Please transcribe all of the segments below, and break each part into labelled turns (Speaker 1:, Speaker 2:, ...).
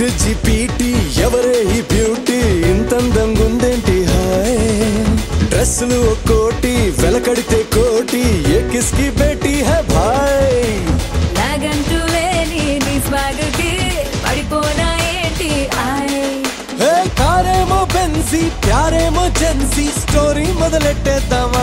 Speaker 1: GPT ఎవరే ఈ beauty ఇంతందంగా ఉందేంటి హాయ్ డ్రెస్సులు ఒక్కోటి వెలకడితే కోటి ఏ కిస్కి బేటీ హై భాయ్
Speaker 2: నాగంటూ లేని నీ స్వాగకి పడిపోనా ఏంటి ఆయ్
Speaker 1: ఏ కారేమో బెన్సీ ప్యారేమో జెన్సీ స్టోరీ మొదలెట్టేద్దామా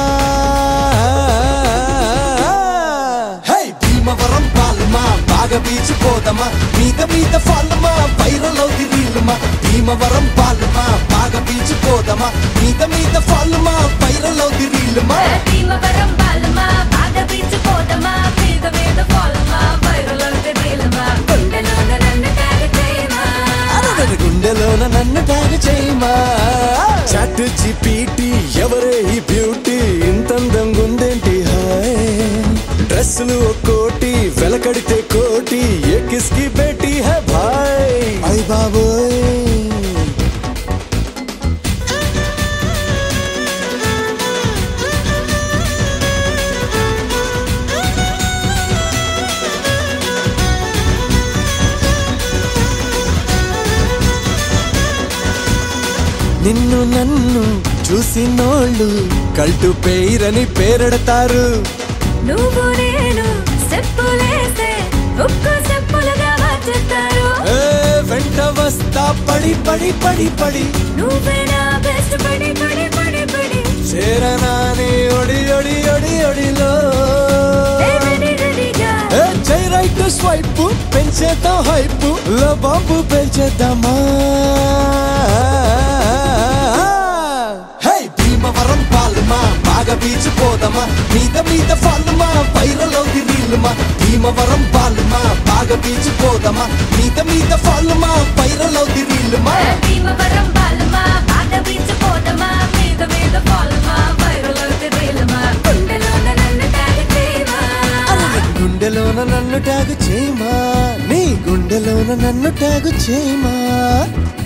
Speaker 1: హే భీమవరం పాలమా బాగా బీచ్ పోదమా మీద మీద ఫాలమా వైరల్ అవుతి రీలుమా భీమవరం పాలమా బాగా బీచ్ పోదమా మీద మీద ఫాలమా వైరల్ అవుతి రీలుమా
Speaker 2: భీమవరం బాలమా బాగా పీచిపోదమా మీద మీద పోలమా వైరల్ అవుతే నీలమా గుండెలోన నన్ను ట్యాగ్ చేయమా
Speaker 1: అరగని గుండెలోన నన్ను ట్యాగ్ చేయమా చాట్ జీపీటీ ఎవరే ఈ బ్యూటీ ఇంతందంగా ఉందేంటి హాయ్ డ్రెస్సులు ఒక్కోటి వెలకడితే కోటి ఏ కిస్కి బేటీ హై భాయ్ అయ్ బాబోయ్ నిన్ను నన్ను చూసినోళ్ళు కల్టు పేరని పేరెడతారు
Speaker 2: నువ్వు నేను స్టెప్పులేస్తే ఒక్కో స్టెప్పులుగా మార్చుతారు
Speaker 1: ఏ వెంట వస్తా పడి పడి పడి పడి
Speaker 2: నువ్వే నా బెస్ట్ పడి పడి పడి పడి
Speaker 1: చేరనాని ఒడి ఒడి ఒడి ఒడిలో
Speaker 2: రెడీ రెడీగా
Speaker 1: ఏ జై రైట్ స్వైప్ పెంచేద్దాం హైప్ లో బాంబు పెంచేద్దామా హే భీమవరం పాలమా బాగా బీచ్ పోదమా మీద మీద ఫాలమా వైరల్ అవుది రీలుమా భీమవరం పాలమా బాగా బీచ్ పోదమా మీద మీద ఫాలమా వైరల్ అవుది రీలుమా
Speaker 2: భీమవరం బాలమా బాగా పీచిపోదమా మీద మీద పోలమా వైరల్ అవుతే నీలమా గుండెలోన నన్ను ట్యాగ్ చేయమా
Speaker 1: గుండెలోన నన్ను ట్యాగు చేయమా నీ గుండెలోన నన్ను ట్యాగు చేయమా